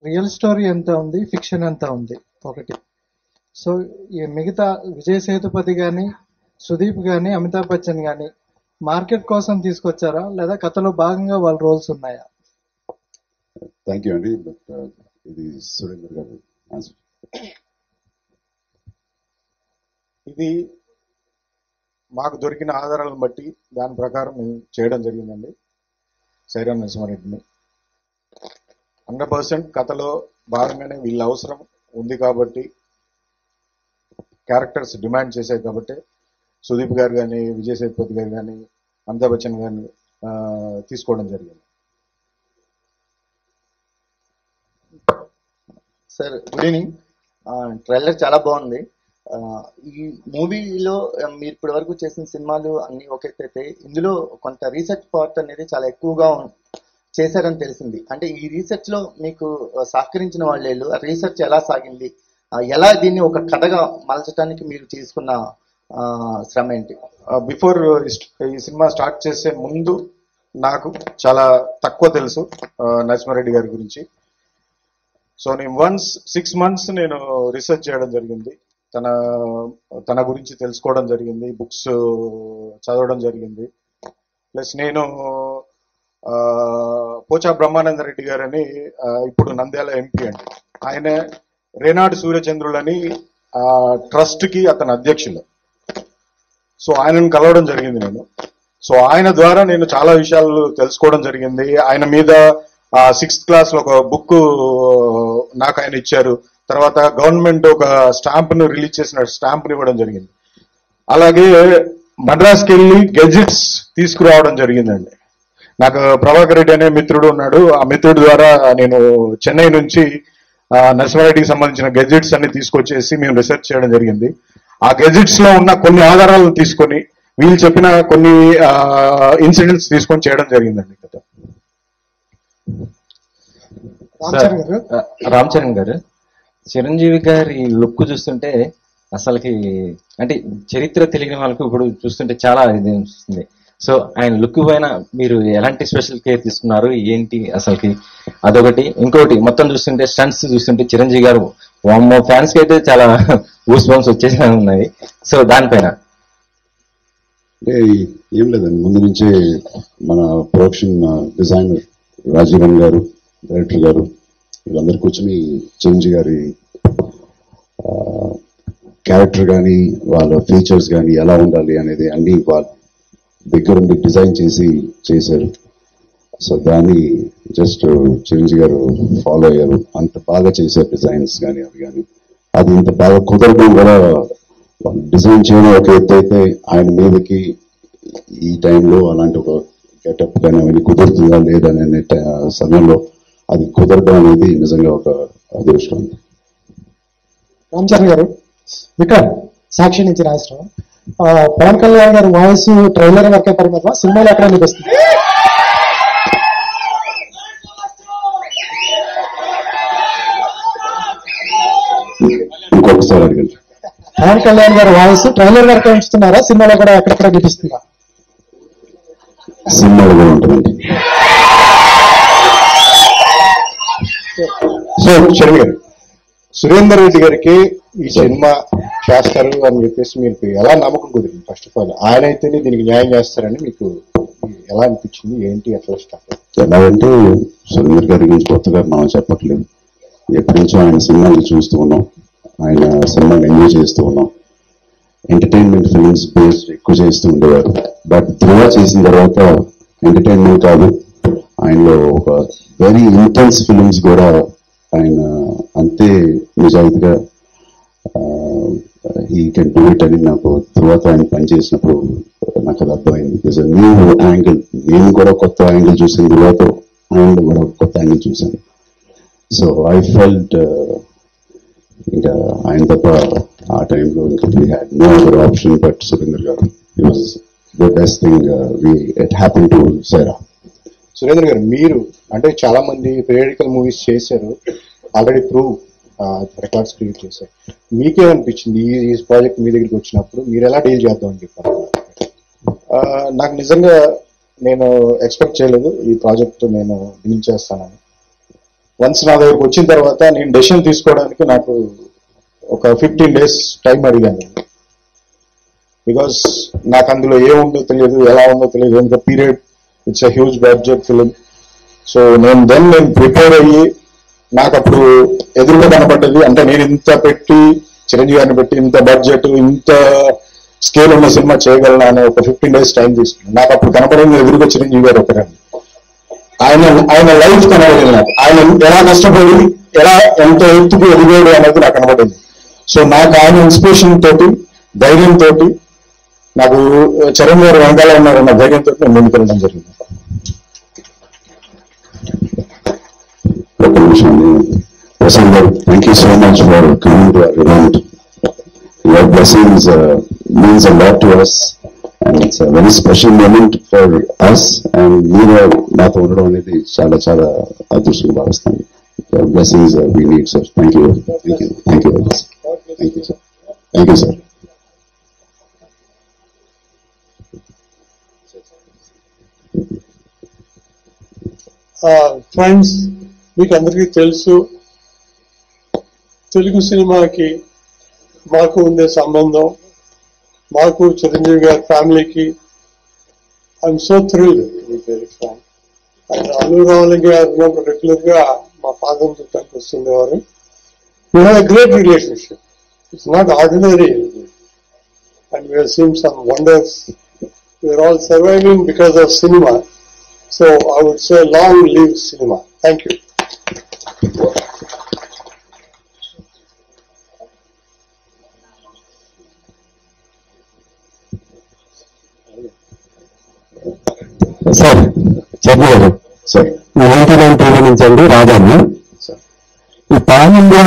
Real story ఎంత ఉంది fiction ఎంత ఉంది ఒకటి సో ఈ మిగతా విజయ్ సేతుపతి కానీ సుదీప్ కానీ అమితాబ్ బచ్చన్ కానీ మార్కెట్ కోసం తీసుకొచ్చారా లేదా కథలో భాగంగా వాళ్ళ రోల్స్ ఉన్నాయా థ్యాంక్ యూ అండి బట్ ఇది సురేందర్ గారు ఆన్సర్ ఇది మాకు దొరికిన ఆధారాలను బట్టి దాని ప్రకారం మేము చేయడం జరిగిందండి సైరామ్ నరసింహారెడ్డిని హండ్రెడ్ పర్సెంట్ కథలో భాగంగానే వీళ్ళ అవసరం ఉంది కాబట్టి క్యారెక్టర్స్ డిమాండ్ చేశాయి కాబట్టి సుదీప్ గారు కానీ విజయ్ సేతుపతి గారు కానీ అమితాబ్ బచ్చన్ గారిని ఆ, తీసుకోవడం జరిగింది సార్ గుడ్ ఈవినింగ్ ట్రైలర్ చాలా బాగుంది ఆ, ఈ మూవీలో మీరు ఇప్పటి వరకు చేసిన సినిమాలు అన్ని ఒక ఎత్తు అయితే ఇందులో కొంత రీసెర్చ్ పార్ట్ అనేది చాలా ఎక్కువగా ఉం- చేశారని తెలిసింది అంటే ఈ రీసెర్చ్ లో మీకు ఆ, సహకరించిన వాళ్ళు రీసెర్చ్ ఎలా సాగింది ఆ, ఎలా దీన్ని ఒక కథగా మలచడానికి మీరు తీసుకున్న ఆ, శ్రమ ఏంటి బిఫోర్ ఈ సినిమా స్టార్ట్ చేసే ముందు నాకు చాలా తక్కువ తెలుసు ఆ, నరసింహారెడ్డి గారి గురించి సో నేను వన్స్ సిక్స్ మంత్స్ నేను రీసెర్చ్ చేయడం జరిగింది తన తన గురించి తెలుసుకోవడం జరిగింది బుక్స్ చదవడం జరిగింది ప్లస్ నేను ఆ, పోచా బ్రహ్మానంద రెడ్డి గారని ఆ, ఇప్పుడు నంద్యాల ఎంపీ అండి ఆయన రేనాడు సూర్యచంద్రులని ట్రస్ట్ కి అతని అధ్యక్షులు సో ఆయనను కలవడం జరిగింది నేను సో ఆయన ద్వారా నేను చాలా విషయాలు తెలుసుకోవడం జరిగింది ఆయన మీద సిక్స్త్ క్లాస్ లో ఒక బుక్ నాకు ఆయన ఇచ్చారు తర్వాత గవర్నమెంట్ ఒక స్టాంప్ ను రిలీజ్ చేసిన స్టాంప్ ని ఇవ్వడం జరిగింది అలాగే మద్రాస్కి వెళ్ళి గెజిట్స్ తీసుకురావడం జరిగిందండి నాకు ప్రభాకర్ రెడ్డి అనే మిత్రుడు ఉన్నాడు ఆ మిత్రుడి ద్వారా నేను చెన్నై నుంచి ఆ, నరసింహారెడ్డికి సంబంధించిన గెజెట్స్ అన్ని తీసుకొచ్చేసి మేము రీసెర్చ్ చేయడం జరిగింది ఆ గెజెట్స్ లో ఉన్న కొన్ని ఆధారాలను తీసుకొని వీళ్ళు చెప్పిన కొన్ని ఇన్సిడెంట్స్ తీసుకొని చేయడం జరిగిందండి కథ సార్, ఆ, రామ్ చరణ్ గారు చిరంజీవి గారి లుక్ చూస్తుంటే అసలుకి అంటే చరిత్ర తెలియని వాళ్ళకు ఇప్పుడు చూస్తుంటే చాలా ఇది అనిపిస్తుంది సో ఆయన లుక్ పైన మీరు ఎలాంటి స్పెషల్ కేర్ తీసుకున్నారు ఏంటి అసలుకి అదొకటి ఇంకోటి మొత్తం చూస్తుంటే స్టంట్స్ చూస్తుంటే చిరంజీవి గారు వామ్మో ఫ్యాన్స్ కి అయితే చాలా ఊస్ బంప్స్ వచ్చేసి ఉన్నాయి సో దానిపైన అంటే ఏం లేదండి ముందు నుంచే మన ప్రొడక్షన్ డిజైనర్ రాజీవన్ గారు డైరెక్టర్ గారు వీళ్ళందరూ కూర్చొని చిరంజీవి గారి క్యారెక్టర్ కానీ వాళ్ళ ఫీచర్స్ కానీ ఎలా ఉండాలి అనేది అన్ని వాళ్ళ దగ్గర ఉండి డిజైన్ చేసి చేశారు సో దాన్ని జస్ట్ చిరంజీవి గారు ఫాలో అయ్యారు అంత బాగా చేశారు డిజైన్స్ కానీ అవి కానీ అది ఇంత బాగా కుదరడం కూడా డిజైన్ చేయడం ఒక ఎత్తు అయితే ఆయన మీదకి ఈ టైంలో అలాంటి ఒక గెటప్ కానీ అవన్నీ కుదురుతుందా లేదా అనే ట- సమయంలో అది కుదరడం అనేది నిజంగా ఒక అదృష్టం రామ్ చరణ్ గారు విక్రమ్ సాక్షి నుంచి రాష్ట్రం పవన్ కళ్యాణ్ గారి వాయిస్ ట్రైలర్ వరకే పరిమితమా సినిమాలో ఎక్కడ మీకు వస్తుంది ఇంకొకసారి అడగండి పవన్ కళ్యాణ్ గారి వాయిస్ ట్రైలర్ వరకే ఉంచుతున్నారా సినిమాలో కూడా ఎక్కడెక్కడ వినిపిస్తుందా సినిమాలో కూడా ఉంటుందండి సో శరణ్ గారు సురేందర్ రెడ్డి గారికి ఈ సినిమా చేస్తారు అని చెప్పేసి మీకు ఎలా నమ్మకం కుదిరింది ఫస్ట్ ఆఫ్ ఆల్ ఆయన అయితేనే దీనికి న్యాయం చేస్తారని మీకు ఎలా అనిపించింది ఏంటి ఎట్లా స్టార్ట్ ఎలాగంటే సురేందర్ గారి గురించి కొత్తగా మనం చెప్పట్లేదు ఎప్పటి నుంచో ఆయన సినిమాలు చూస్తూ ఉన్నాం ఆయన సినిమాలు ఎంజాయ్ చేస్తూ ఉన్నాం ఎంటర్టైన్మెంట్ ఫిల్మ్స్ బేస్డ్ ఎక్కువ చేస్తూ ఉండేవారు బట్ ధృవ చేసిన తర్వాత ఎంటర్టైన్మెంట్ కాదు ఆయనలో ఒక వెరీ ఇంటెన్స్ ఫిల్మ్స్ కూడా ఆయన అంతే నిజాయితీగా ఈ కెన్ డూ ఇట్ అని నాకు తర్వాత ఆయన పనిచేసినప్పుడు నాకు అది అర్థమైంది దిస్ న్యూ యాంగిల్ నేను కూడా కొత్త యాంగిల్ చూసిన తర్వాత ఆయన కూడా కొత్త యాంగిల్ చూశాను సో ఐ ఫెల్ట్ ఇంకా ఆయన తప్ప ఆ టైంలో ఇంకా we had no other option but Surender garu it was the best thing we it happen to Sye Raa Surendra garu మీరు అంటే చాలా మంది పీరియడికల్ మూవీస్ చేశారు ఆల్రెడీ ప్రూవ్ రికార్డ్స్ క్రియేట్ చేశారు మీకేమనిపించింది ఈ ఈ ప్రాజెక్ట్ మీ దగ్గరికి వచ్చినప్పుడు మీరు ఎలా డీల్ చేద్దామని చెప్పారు ఆ, నాకు నిజంగా నేను ఎక్స్పెక్ట్ చేయలేదు ఈ ప్రాజెక్ట్ నేను డీల్ చేస్తానని వన్స్ నా దగ్గరకు వచ్చిన తర్వాత నేను డెసిషన్ తీసుకోవడానికి నాకు ఒక ఫిఫ్టీన్ డేస్ టైం అడిగాను నేను బికాస్ నాకు అందులో ఏముందో తెలియదు ఎలా ఉందో తెలియదు ఎంత period it's a huge budget film so నేను దెన్ నేను ప్రిపేర్ అయ్యి నాకు అప్పుడు ఎదురుగా కనపడ్డది అంటే నేను ఇంత పెట్టి చిరంజీవి గారిని పెట్టి ఇంత బడ్జెట్ ఇంత స్కేల్ ఉన్న సినిమా చేయగలను అనే ఒక ఫిఫ్టీన్ డేస్ టైం తీసుకున్నాను నాకు అప్పుడు కనపడింది ఎదురుగా చిరంజీవి గారు ఒకరే ఆయన ఆయన లైఫ్ కనబడింది నాకు ఆయన ఎలా కష్టపడి ఎలా ఎంత ఎత్తుకు ఎదిగాడు అనేది నాకు కనబడింది సో నాకు ఆయన ఇన్స్పిరేషన్ తోటి ధైర్యం తోటి నాకు చరణ్ గారు వెనకాల ఉన్నారన్న ధైర్యంతో నేను ముందుకెళ్ళడం జరిగింది ఒక నిమిషం Prasad garu thank you so much for coming to our event your blessings means a lot to us and it's a very special moment for us and మీరు నాతో ఉండడం అనేది చాలా చాలా అదృష్టంగా భావిస్తాను your blessings we need sir thank you thank you thank you thank you sir thank you sir friends మీకు అందరికీ తెలుసు తెలుగు సినిమాకి మాకు ఉండే సంబంధం మాకు చిరంజీవి గారి ఫ్యామిలీకి I'm so thrilled very frank ఆయన అల్లు రావుల గారు ఉన్నప్పుడు రెగ్యులర్ గా మా ఫాదర్ చూడటానికి వస్తుండేవారు we have a great relationship it's not ordinary and we seen some wonders we are all surviving because of cinema So I would say long live cinema. Thank you. Sir చర్మ garu sir ninety nine TV నుంచి అండి రాజాన్ని sir ఈ pan India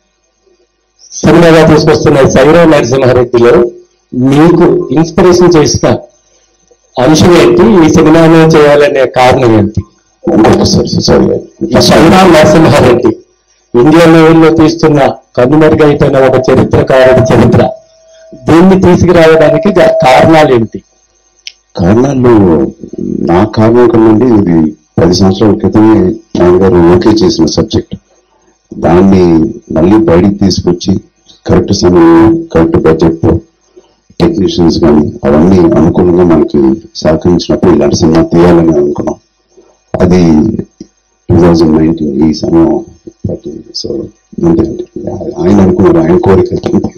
సినిమాగా తీసుకొస్తున్న సైరో నరసింహారెడ్డిలో మీకు inspiration చేసిన అంశం ఏంటి ఈ సినిమాలో చేయాలనే కారణం ఏంటి ఇంకొక సార్ సారీ ఈ సైరా నరసింహారెడ్డి ఇండియా లెవెల్లో తీస్తున్న కనుమరుగైపోయిన ఒక చరిత్రకారుడి చరిత్ర దీన్ని తీసుకురావడానికి గల కారణాలు ఏంటి కారణాలు నా కారణం కన్నా ఇది పది సంవత్సరాల క్రితమే నాన్నగారు ఓకే చేసిన సబ్జెక్ట్ దాన్ని మళ్ళీ బయటికి తీసుకొచ్చి కరెక్ట్ సమయం కరెక్ట్ బడ్జెట్ టెక్నీషియన్స్ కానీ అవన్నీ అనుకూలంగా మనకి సహకరించినప్పుడు ఇలాంటి సినిమా తీయాలని అనుకున్నాం అది టూ థౌజండ్ నైన్టీన్ ఈ సమయం పట్టింది సో అంతే అండి. ఆయన అనుకున్నారు ఆయన కోరిక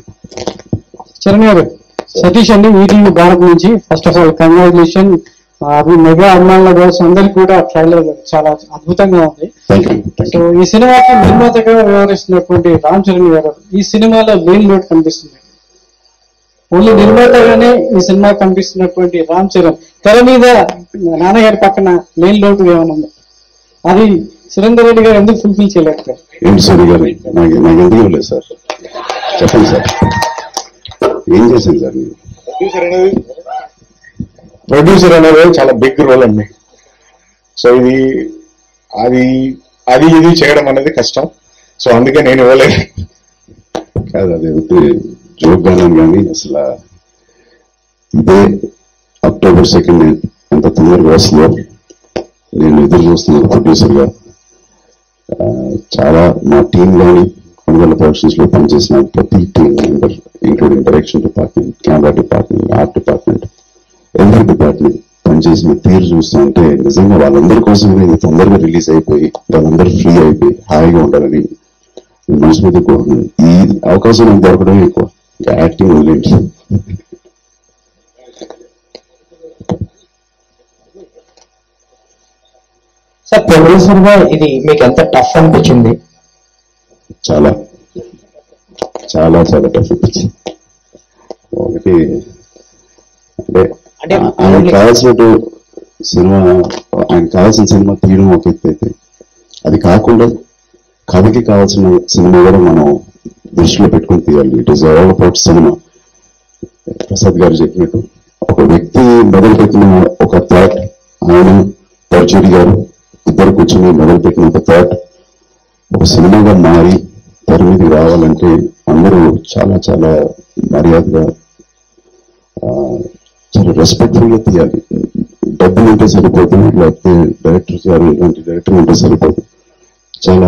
చరణ్ గారు సతీష్ అండి ఈటీవీ భారత్ నుంచి ఫస్ట్ ఆఫ్ ఆల్ కంగ్రాచులేషన్ అది మెగా అభిమానుల కోసం అందరికి కూడా ట్రైలర్ చాలా అద్భుతంగా ఉంది thank you thank so you ఈ సినిమాకి నిర్మాతగా వ్యవహరిస్తున్నటువంటి రామ్ చరణ్ గారు ఈ సినిమాలో మెయిన్ లోడ్ కనిపిస్తుంది ఓన్లీ నిర్మాతగానే ఈ సినిమా కనిపిస్తున్నటువంటి రామ్ చరణ్ తెర మీద నాన్నగారి పక్కన మెయిన్ లోటు ఏమైనా ఉందా అది సురేందర్ రెడ్డి గారు ఎందుకు ఫుల్ఫిల్ చేయలేకపోయారు ఏంటి సార్ గారు నాకు నాకు ఎందుకు ఇవ్వలేదు సార్ చెప్పండి సార్ ఏం చేశాను సార్ నేను ప్రొడ్యూసర్ అనేది ప్రొడ్యూసర్ అనేది చాలా బిగ్ రోల్ అండి సో ఇది అది అది ఇది చేయడం అనేది కష్టం సో అందుకే నేను ఇవ్వలేదు కాదు అది జోక్ గానే కానీ అసలు ఇదే అక్టోబర్ సెకండ్ ఎంత తొందరగా వస్తుందో నేను ఎదురు చూస్తున్నాను ప్రొడ్యూసర్ గా ఆ, చాలా మా టీం కానీ కొనుగోలు ప్రొడక్షన్స్ లో పనిచేసిన ప్రతి team member including direction department camera department art department every department పనిచేసిన తీరు చూస్తూ ఉంటే నిజంగా వాళ్ళందరి కోసం ఇది తొందరగా రిలీజ్ అయిపోయి వాళ్ళందరూ ఫ్రీ అయిపోయి హాయిగా ఉండాలని మనస్ఫూర్తి కోరుకున్నాను ఈ అవకాశం నాకు దొరకడమే ఎక్కువ ఇంకా యాక్టింగ్ వదిలేండి సార్ ప్రొడ్యూసర్ గా ఇది మీకు ఎంత టఫ్ అనిపించింది చాలా చాలా చాలా టఫ్ అనిపించింది ఒకటి అంటే అంటే ఆ- ఆయనకు కావాల్సినట్టు సినిమా ఆయన కావాల్సిన సినిమా తీయడం ఒక ఎత్తు అయితే అది కాకుండా కథకి కావాల్సిన సినిమా కూడా మనం దృష్టిలో పెట్టుకొని తీయాలి it is all about cinema Prasad garu చెప్పినట్టు ఒక వ్యక్తి మొదలుపెట్టిన ఒక థాట్ ఆయన పర్చూరి గారు ఇద్దరు కూర్చొని మొదలుపెట్టిన ఒక థాట్ ఒక సినిమాగా మారి తెర మీదకి రావాలంటే అందరూ చాలా చాలా మర్యాదగా ఆ, చాలా రెస్పెక్ట్ఫుల్ గా తీయాలి డబ్బులు ఉంటే సరిపోదు లేకపోతే డైరెక్టర్ గారు ఇలాంటి డైరెక్టర్ ఉంటే సరిపోదు చాలా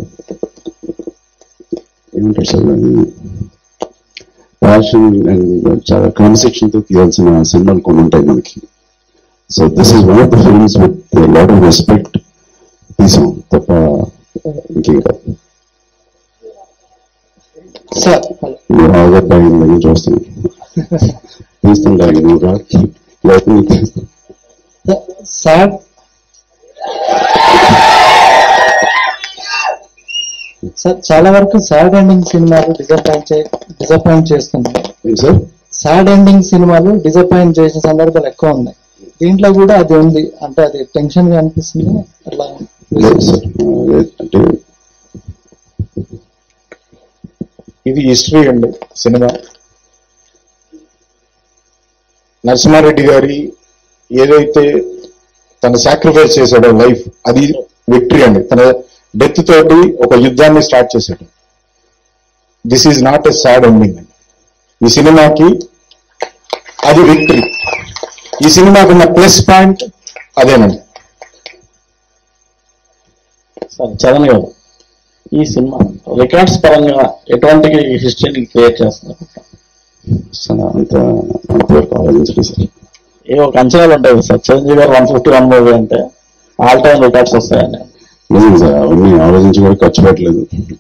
ఏమంటారు సార్ అది ప్యాషన్ అండ్ చాలా క్రమశిక్షణతో తో తీయాల్సిన సినిమాలు కొన్ని ఉంటాయి మనకి so this is one of the films with lot of respect తీసాం తప్ప ఇంకేం కాదు సార్ నువ్వు ఆగర్ బ్యాగ్ దగ్గర చూస్తున్నాను తీస్తాను బ్యాగ్ నువ్వు రా లేకపోతే నీకు తీస్తాను సార్ సార్ చాలా వరకు సాడ్ ఎండింగ్ సినిమాలు డిసప్పాయింట్ డిసప్పాయింట్ చేస్తున్నాయి ఏం సార్ సాడ్ ఎండింగ్ సినిమాలు డిసప్పాయింట్ చేసిన సందర్భాలు ఎక్కువ ఉన్నాయి దీంట్లో కూడా అది ఉంది అంటే అది టెన్షన్ గా అనిపిస్తుంది అట్లా లేదు సార్ ఆ, లేదు. అంటే ఇది హిస్టరీ అండి సినిమా నరసింహారెడ్డి గారి ఏదైతే తన సాక్రిఫైస్ చేశాడో లైఫ్ అది విక్టరీ అండి తన డెత్ తోటి ఒక యుద్ధాన్ని స్టార్ట్ చేశాడు this is not a sad ending అండి ఈ సినిమాకి అది విక్టరీ ఈ సినిమాకి ఉన్న ప్లస్ పాయింట్ అదేనండి సార్ చరణ్ గారు ఈ సినిమా రికార్డ్స్ పరంగా ఎటువంటి హిస్టరీని క్రియేట్ చేస్తున్నారు అసలు అంత అంతవరకు ఆలోచించలేదు సార్ ఏ ఒక అంచనాలు ఉంటాయి కదా sir Chiranjeevi garu one fifty one movie అంటే ఆల్ టైమ్ రికార్డ్స్ వస్తాయని లేదు సార్ అవన్నీ ఆలోచించి కూడా ఖర్చు పెట్టలేదు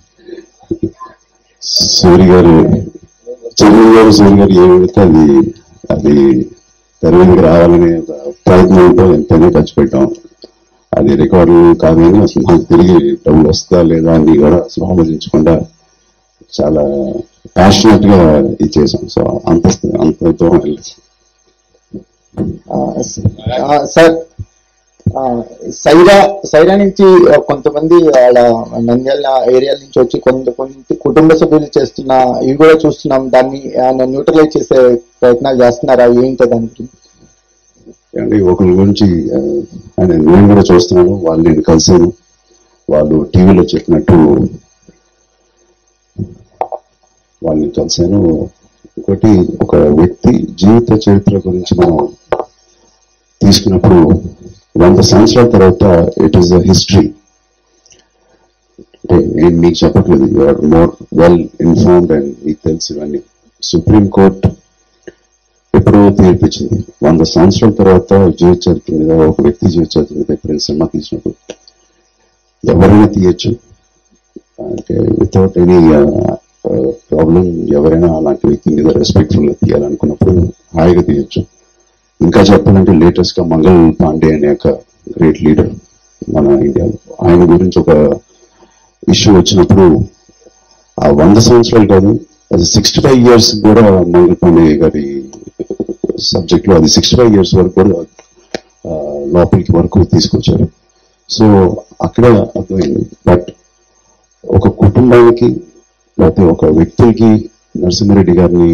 సూరి గారు చిరంజీవి గారు సూరి గారు ఏం పెడితే అది అది తెర మీదకి రావాలనే ఒక ప్రయత్నంతో ఎంతైనా ఖర్చు పెట్టాం అది రికార్డు కాదు కానీ అసలు నాకు తిరిగి డబ్బులు వస్తుందా లేదా అని కూడా అసలు ఆలోచించకుండా చాలా ప్యాషనెట్ గా ఇచ్చేసాం సో అంత అంత దూరం వెళ్ళలేదు ఆ, ఆ, సార్ ఆ, సైరా సైరా నుంచి ఆ, కొంతమంది వాళ్ళ నంద్యాల ఏరియా నుంచి వచ్చి కొంత కొంత కుటుంబ సభ్యులు చేస్తున్న ఇవి కూడా చూస్తున్నాం దాన్ని న్యూట్రలైజ్ చేసే ప్రయత్నాలు చేస్తున్నారా ఏంటి దాని గురించి అండి ఒకరి గురించి ఆ, ఆయన నేను కూడా చూస్తున్నాను వాళ్ళు నేను కలిసాను వాళ్ళు టీవీలో చెప్పినట్టు వాళ్ళని కలిసాను ఒకటి ఒక వ్యక్తి జీవిత చరిత్ర గురించి మనం తీసుకున్నప్పుడు వంద సంవత్సరాల తర్వాత ఇట్ ఈస్ ద హిస్టరీ అంటే నేను మీకు చెప్పట్లేదు you are more well informed and మీకు తెలుసు ఇవన్నీ సుప్రీం కోర్ట్ ఎప్పుడో తీర్పిచ్చింది వంద సంవత్సరాల తర్వాత జీవిత చరిత్ర మీద ఒక వ్యక్తి జీవిత చరిత్ర మీద ఎప్పుడైనా సినిమా తీసినప్పుడు ఎవరైనా తీయచ్చు అంటే వితౌట్ ఎనీ ప్రాబ్లం ఎవరైనా అలాంటి వ్యక్తి మీద రెస్పెక్ట్ఫుల్ గా తీయాలనుకున్నప్పుడు హాయిగా తీయచ్చు ఇంకా చెప్పాలంటే లేటెస్ట్ గా మంగళ్ పాండే అనే ఒక గ్రేట్ లీడర్ మన ఇండియాలో ఆయన గురించి ఒక ఇష్యూ వచ్చినప్పుడు ఆ వంద సంవత్సరాలు కాదు అది సిక్స్టీ ఫైవ్ ఇయర్స్ కూడా మంగళ పాండే గారి సబ్జెక్ట్ లో అది సిక్స్టీ ఫైవ్ ఇయర్స్ వరకు కూడా ఆ, లోపలికి వరకు తీసుకొచ్చారు సో అక్కడ అర్థమైంది బట్ ఒక కుటుంబానికి లేకపోతే ఒక వ్యక్తులకి నరసింహారెడ్డి గారిని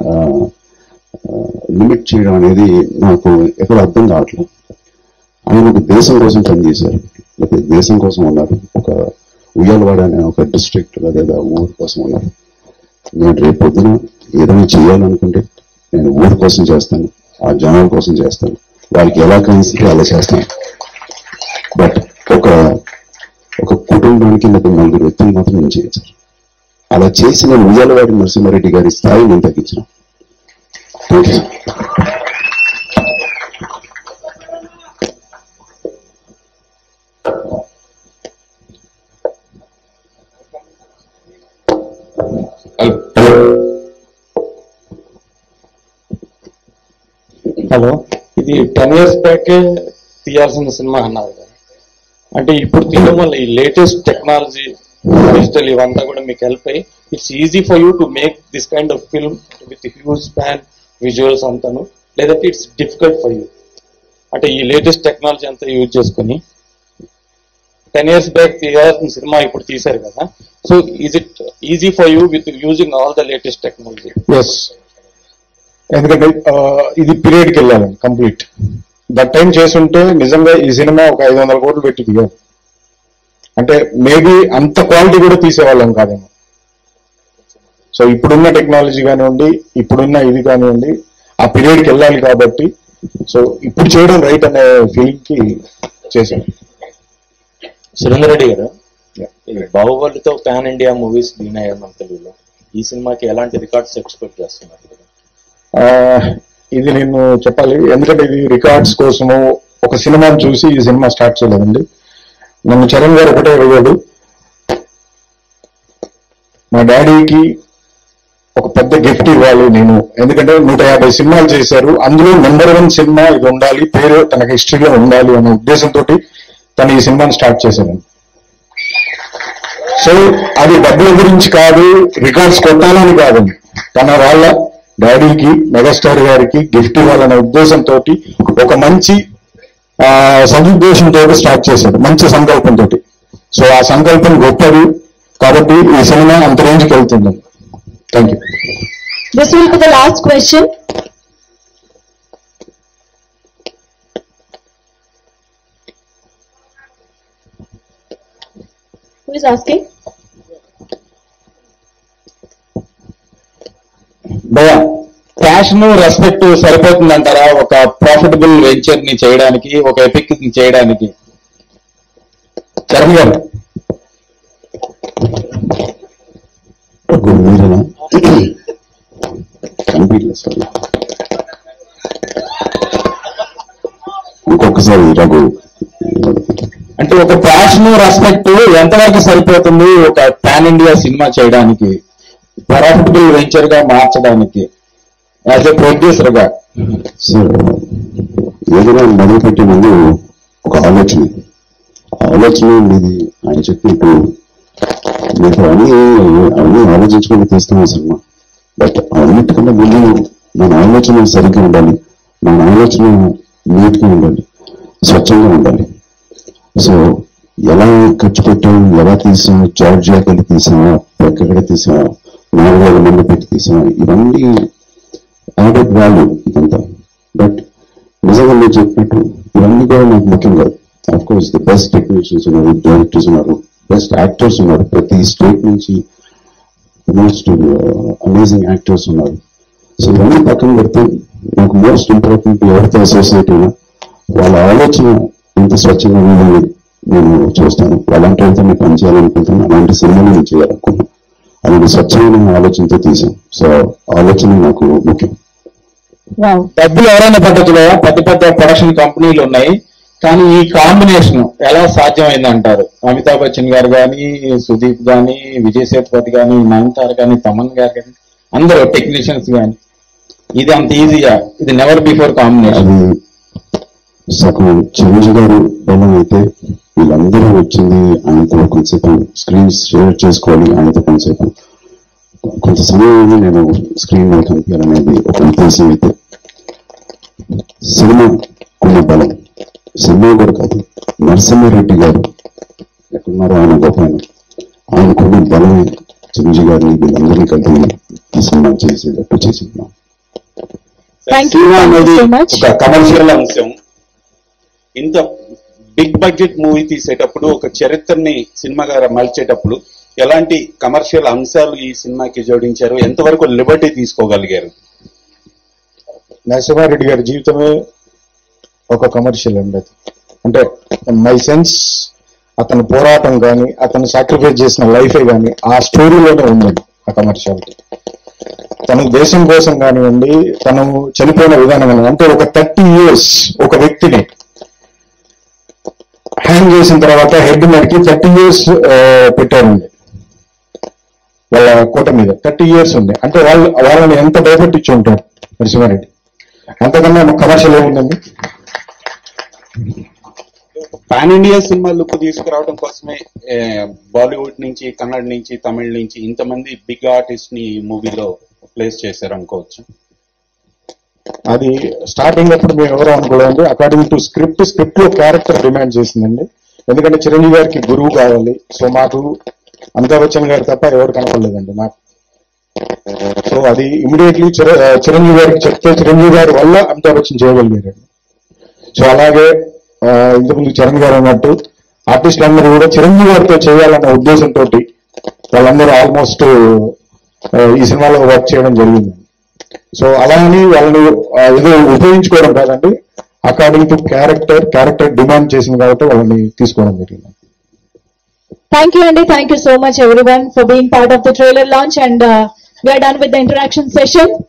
లిమిట్ చేయడం అనేది నాకు ఎక్కడ అర్థం కావట్లేదు ఆయన ఒక దేశం కోసం పనిచేశారు లేకపోతే దేశం కోసం ఉన్నారు ఒక ఉయ్యాలవాడ అనే ఒక డిస్ట్రిక్ట్ లేదా ఊరు కోసం ఉన్నారు నేను రేపు పొద్దున ఏదైనా చేయాలనుకుంటే నేను ఊరి కోసం చేస్తాను ఆ జనాల కోసం చేస్తాను వాళ్ళకి ఎలా కలిసి అలా చేస్తాను బట్ ఒక ఒక కుటుంబానికి లేకపోతే నలుగురు వ్యక్తులు మాత్రం నేను చేయను సార్ అలా చేసి నేను ఉయ్యాలవాడి నరసింహారెడ్డి గారి స్థాయి నేను తగ్గించిన థ్యాంక్ యూ హలో ఇది టెన్ ఇయర్స్ బ్యాక్ తీయాల్సిన సినిమా అన్నారు కదా అంటే ఇప్పుడు తీయడం వల్ల ఈ లేటెస్ట్ టెక్నాలజీ డిజిటల్ ఇవంతా కూడా మీకు హెల్ప్ అయ్యి it's easy for you to make this kind of film with huge span visuals అంతాను లేదంటే ఇట్స్ డిఫికల్ట్ ఫర్ యూ అంటే ఈ లేటెస్ట్ టెక్నాలజీ అంతా యూజ్ చేసుకొని టెన్ ఇయర్స్ బ్యాక్ తీయాల్సిన సినిమా ఇప్పుడు తీశారు కదా so is it easy for you with using all the latest technology yes ఎందుకంటే ఆ, ఇది పీరియడ్ కి వెళ్ళాలండి కంప్లీట్ దట్ టైం చేసుంటే నిజంగా ఈ సినిమా ఒక ఐదు వందల కోట్లు పెట్టి దిగారు అంటే మేబీ అంత క్వాలిటీ కూడా తీసేవాళ్ళం కాదేమో సో ఇప్పుడున్న టెక్నాలజీ కానివ్వండి ఇప్పుడున్న ఇది కానివ్వండి ఆ పీరియడ్ కి వెళ్ళాలి కాబట్టి సో ఇప్పుడు చేయడం రైట్ అనే ఫీలింగ్ కి చేశాను సురేందర్ రెడ్డి గారు బాహుబలితో పాన్ ఇండియా మూవీస్ బీన్ అయ్యారు మన తెలుగులో ఈ సినిమాకి ఎలాంటి రికార్డ్స్ ఎక్స్పెక్ట్ చేస్తున్నారు ఆ, ఇది నేను చెప్పాలి ఎందుకంటే ఇది రికార్డ్స్ కోసము ఒక సినిమాని చూసి ఈ సినిమా స్టార్ట్ చేయలేదండి నన్ను చరణ్ గారు ఒకటే అడిగాడు మా డాడీకి ఒక పెద్ద గిఫ్ట్ ఇవ్వాలి నేను ఎందుకంటే నూట యాభై సినిమాలు చేశారు అందులో నెంబర్ వన్ సినిమా ఇది ఉండాలి పేరు తనకి హిస్టరీలో ఉండాలి అనే ఉద్దేశంతో తను ఈ సినిమాని స్టార్ట్ చేశాను సో అది డబ్బుల గురించి కాదు రికార్డ్స్ కొట్టాలని కాదండి తన వాళ్ళ డాడీకి మెగాస్టార్ గారికి గిఫ్ట్ ఇవ్వాలనే ఉద్దేశంతో ఒక మంచి ఆ, సదుద్దేశంతో స్టార్ట్ చేశాడు మంచి సంకల్పంతో సో ఆ సంకల్పం గొప్పది కాబట్టి ఈ సినిమా అంత రేంజ్కి వెళ్తుంది thank you This will be the last question. Who is asking? భయ ప్యాషన్ రెస్పెక్ట్ సరిపోతుందంటారా ఒక ప్రాఫిటబుల్ వెంచర్ ని చేయడానికి ఒక ఎపిక్ ని చేయడానికి చరణ్ గారు గురు మీరేనా కనిపించలేదు సార్ ఇంకొకసారి రఘు అంటే ఒక ప్యాషన్ రెస్పెక్ట్ ఎంతవరకు సరిపోతుంది ఒక పాన్ ఇండియా సినిమా చేయడానికి ప్రాఫిటబుల్ వెంచర్ గా మార్చడానికి యాజ్ ఎ ప్రొడ్యూసర్ గా సార్ ఏదైనా మొదలుపెట్టే ముందు ఒక ఆలోచన ఆ ఆలోచన మీది ఆయన చెప్పినట్టు మీకు అన్ని అన్ని ఆలోచించుకొని తీస్తున్నాం సినిమా బట్ అన్నిటికన్నా ముందు మన ఆలోచన సరిగ్గా ఉండాలి మన ఆలోచన నీట్గా ఉండాలి స్వచ్ఛంగా ఉండాలి సో ఎలా ఖర్చు పెట్టాం ఎలా తీసాం జార్జియాకి వెళ్ళి తీసామా ఎక్కడ తీసామా నాలుగు వేల మంది పెట్టి తీసామా ఇవన్నీ యాడెడ్ వాల్యూ ఇదంతా బట్ నిజంగా మీరు చెప్పినట్టు ఇవన్నీ కూడా నాకు ముఖ్యం కాదు of course the best technicians ఉన్నారు డైరెక్టర్స్ ఉన్నారు బెస్ట్ యాక్టర్స్ ఉన్నారు ప్రతి స్టేట్ నుంచి మోస్ట్ అమేజింగ్ యాక్టర్స్ ఉన్నారు సో ఇవన్నీ పక్కన పెడితే నాకు మోస్ట్ ఇంపార్టెంట్ ఎవరితో అసోసియేట్ అయినా వాళ్ళ ఆలోచన ఎంత స్వచ్ఛంగా ఉందని నేను చూస్తాను అలాంటి వాళ్ళతో నేను పనిచేయాలనుకుంటున్నాను అలాంటి సినిమాని నేను చేయాలనుకుంటున్నాను అలాంటి స్వచ్ఛమైన ఆలోచనతో తీసాం సో ఆలోచన నాకు ముఖ్యం Wow. డబ్బులు ఎవరైనా పద్ధతిలో పెద్ద పెద్ద ప్రొడక్షన్ కంపెనీలు ఉన్నాయి కానీ ఈ కాంబినేషన్ ఎలా సాధ్యమైంది అంటారు అమితాబ్ బచ్చన్ గారు కానీ సుదీప్ గాని విజయ్ సేతుపతి గాని నయనతార గాని తమన్ గారు కానీ అందరూ టెక్నీషియన్స్ గాని ఇది అంత ఈజీగా ఇది నెవర్ బిఫోర్ కాంబినేషన్ అది సగం చిరంజీవి గారు బలం అయితే వీళ్ళందరూ వచ్చింది ఆయనతో కొంతసేపు స్క్రీన్ షేర్ చేసుకోవాలి ఆయనతో కొంతసేపు కొంత సమయం నేను స్క్రీన్ మీద కనిపించాలనేది ఒక ఉద్దేశం అయితే సినిమా ఉన్న బలం సినిమా కూడా కాదు నరసింహారెడ్డి గారు ఎక్కడున్నారో ఆయన గొప్ప ఆయన ఆయనకున్న బలమే చిరంజీవి గారిని వీళ్ళందరినీ కలిపి ఈ సినిమా చేసేటట్టు చేసింది Thank you. సినిమా Thank you అనేది so much. ఒక కమర్షియల్ అంశం ఇంత బిగ్ బడ్జెట్ మూవీ తీసేటప్పుడు ఒక చరిత్రని సినిమాగా మలిచేటప్పుడు ఎలాంటి కమర్షియల్ అంశాలు ఈ సినిమాకి జోడించారు ఎంతవరకు లిబర్టీ తీసుకోగలిగారు నరసింహారెడ్డి గారి జీవితమే ఒక కమర్షియల్ అండి అది అంటే మై సెన్స్ అతని పోరాటం కానీ అతను సాక్రిఫైస్ చేసిన లైఫే కానీ ఆ స్టోరీలోనే ఉందండి ఆ కమర్షియాలిటీ తను దేశం కోసం కానివ్వండి తను చనిపోయిన విధానం కానివ్వండి అంటే ఒక థర్టీ ఇయర్స్ ఒక వ్యక్తిని హ్యాంగ్ చేసిన తర్వాత హెడ్ నరికి థర్టీ ఇయర్స్ పెట్టారండి వాళ్ళ కోట మీద థర్టీ ఇయర్స్ ఉంది అంటే వాళ్ళు వాళ్ళని ఎంత భయపెట్టించి ఉంటారు నరసింహారెడ్డి అంతకన్నా కమర్షియల్ ఏముందండి పాన్ ఇండియా సినిమా లుక్ తీసుకురావడం కోసమే ఏ, బాలీవుడ్ నుంచి కన్నడ నుంచి తమిళ నుంచి ఇంతమంది బిగ్ ఆర్టిస్ట్ ని మూవీలో ప్లేస్ చేశారు అనుకోవచ్చు అది స్టార్టింగ్ అప్పుడు మేము ఎవరు అనుకోలేదు అకార్డింగ్ టు స్క్రిప్ట్ స్క్రిప్ట్ లో క్యారెక్టర్ డిమాండ్ చేసిందండి ఎందుకంటే చిరంజీవి గారికి గురువు కావాలి సో మాకు అమితాబ్ బచ్చన్ గారు తప్ప ఎవరు కనపడలేదండి నాకు సో అది ఇమీడియట్లీ చిరంజీవి గారికి చెప్తే చిరంజీవి గారి వల్ల అమితాబ్ బచ్చన్ చేయగలిగారండి సో అలాగే ఆ, ఇంతకుముందు చరణ్ గారు అన్నట్టు ఆర్టిస్టులు అందరూ కూడా చిరంజీవి గారితో చేయాలన్న ఉద్దేశంతో వాళ్ళందరూ ఆల్మోస్ట్ ఈ సినిమాలో వర్క్ చేయడం జరిగింది సో అలా అని వాళ్ళని ఆ, ఏదో ఉపయోగించుకోవడం కాదండి according to character character demand చేసింది కాబట్టి వాళ్ళని తీసుకోవడం జరిగింది Thank you, Andy. Thank you so much, everyone, for being part of the trailer launch. And uh, we are done with the interaction session.